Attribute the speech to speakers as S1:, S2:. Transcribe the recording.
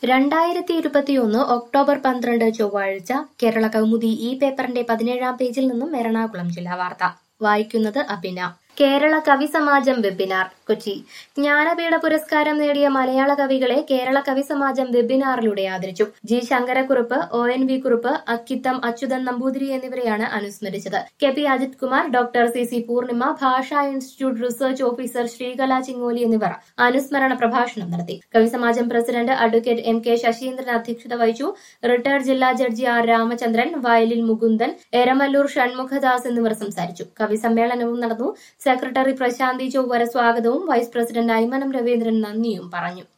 S1: രണ്ടായിരത്തി ഇരുപത്തിയൊന്ന് ഒക്ടോബർ പന്ത്രണ്ട് ചൊവ്വാഴ്ച കേരള കൗമുദി ഈ പേപ്പറിന്റെ പതിനേഴാം പേജിൽ നിന്നും എറണാകുളം ജില്ലാ വാർത്ത വായിക്കുന്നത് അഭിന കേരള കവി സമാജം വെബിനാർ കൊച്ചി ജ്ഞാനപീഠ പുരസ്കാരം നേടിയ മലയാള കവികളെ കേരള കവി സമാജം വെബിനാറിലൂടെ ആദരിച്ചു G Sankarakurup O N V Kurup Akkitham Achuthan Namboothiri എന്നിവരെയാണ് അനുസ്മരിച്ചത് K P Ajith Kumar doctor C C Poornima Bhasha institute research officer Sreekala Chingoli എന്നിവർ അനുസ്മരണ പ്രഭാഷണം നടത്തി കവി സമാജം president advocate M K Sasheendran അധ്യക്ഷത വഹിച്ചു റിട്ടയർഡ് ജില്ലാ ജഡ്ജി ആർ രാമചന്ദ്രൻ വയലിൽ മുകുന്ദൻ എരമല്ലൂർ ഷൺമുഖദാസ് എന്നിവർ സംസാരിച്ചു കവി സമ്മേളനവും നടന്നു സെക്രട്ടറി പ്രശാന്തി ചൊവ്വര സ്വാഗതവും വൈസ് പ്രസിഡന്റ് അയ്മനം രവീന്ദ്രൻ നന്ദിയും പറഞ്ഞു